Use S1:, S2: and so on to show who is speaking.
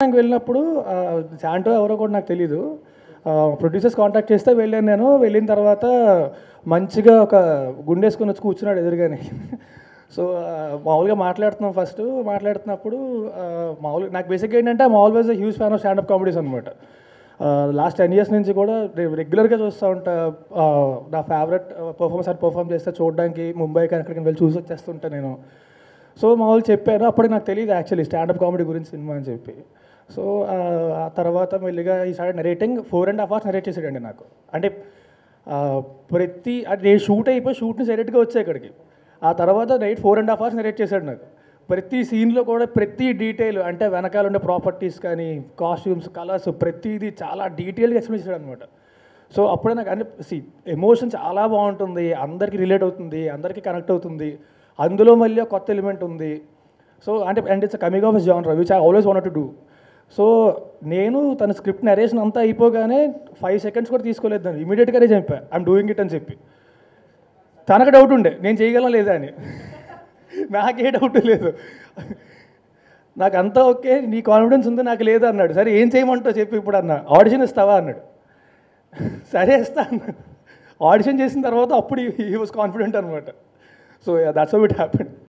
S1: bank వెళ్ళినప్పుడు ఆ, శాంటో ఎవరో కూడా నాకు తెలీదు ప్రొడ్యూసర్స్ కాంటాక్ట్ చేస్తే వెళ్ళాను నేను వెళ్ళిన తర్వాత మంచిగా ఒక గుండేసుకొని వచ్చి కూర్చున్నాడు ఎదురుగానే సో ఆ, మామూలుగా మాట్లాడుతున్నాం ఫస్ట్ మాట్లాడుతున్నప్పుడు ఆ, మామూలుగా నాకు బేసిక్గా ఏంటంటే I'm always huge fan of standup comedies అనమాట లాస్ట్ టెన్ ఇయర్స్ నుంచి కూడా రెగ్యులర్గా చూస్తూ ఉంటా ఆ, నా ఫేవరెట్ పర్ఫార్మెన్స్ అది పర్ఫామ్ చేస్తే చూడడానికి ముంబైకి అక్కడికి వెళ్ళి చూసి వచ్చేస్తుంటా నేను సో మామూలు చెప్పాను అప్పుడు నాకు తెలియదు యాక్చువల్లీ స్టాండప్ కామెడీ గురించి సినిమా అని చెప్పి సో ఆ ఆ తర్వాత మెల్లిగా ఈ సారి narrating four and half hours narrate చేసాడండి నాకు అంటే ఆ, ప్రతి అంటే నేను షూట్ అయిపోయి షూట్ని సైలెంట్గా వచ్చా ఇక్కడికి ఆ తర్వాత night four and half hours narrate చేశాడు నాకు ప్రతి సీన్లో కూడా ప్రతి డీటెయిల్ అంటే వెనకాల ఉండే ప్రాపర్టీస్ కానీ కాస్ట్యూమ్స్ కలర్స్ ప్రతిదీ చాలా డీటెయిల్గా ఎక్స్ప్లెయిన్ చేశాడు అనమాట సో అప్పుడే నాకు అంటే సి ఎమోషన్ చాలా బాగుంటుంది అందరికీ రిలేట్ అవుతుంది అందరికీ కనెక్ట్ అవుతుంది అందులో మళ్ళీ ఒక కొత్త ఎలిమెంట్ ఉంది సో అంటే and it's coming of genre which I always want to do so నేను తన స్క్రిప్ట్ నరేషన్ అంతా అయిపోగానే ఫైవ్ సెకండ్స్ కూడా తీసుకోలేదు దాన్ని ఇమీడియట్గానే చెప్పా ఐఎమ్ డూయింగ్ ఇట్ అని చెప్పి తనకు డౌట్ ఉండే నేను చేయగలను లేదా అని నాకే డౌట్ లేదు నాకు అంతా ఓకే నీ కాన్ఫిడెన్స్ ఉంది నాకు లేదు అన్నాడు సరే ఏం చేయమంటావు చెప్పి ఇప్పుడు అన్న ఆడిషన్ ఇస్తావా అన్నాడు సరే ఇస్తా అన్నాడు ఆడిషన్ చేసిన తర్వాత అప్పుడు హీ వాజ్ కాన్ఫిడెంట్ అనమాట సో దట్స్ ఇట్ హ్యాపెండ్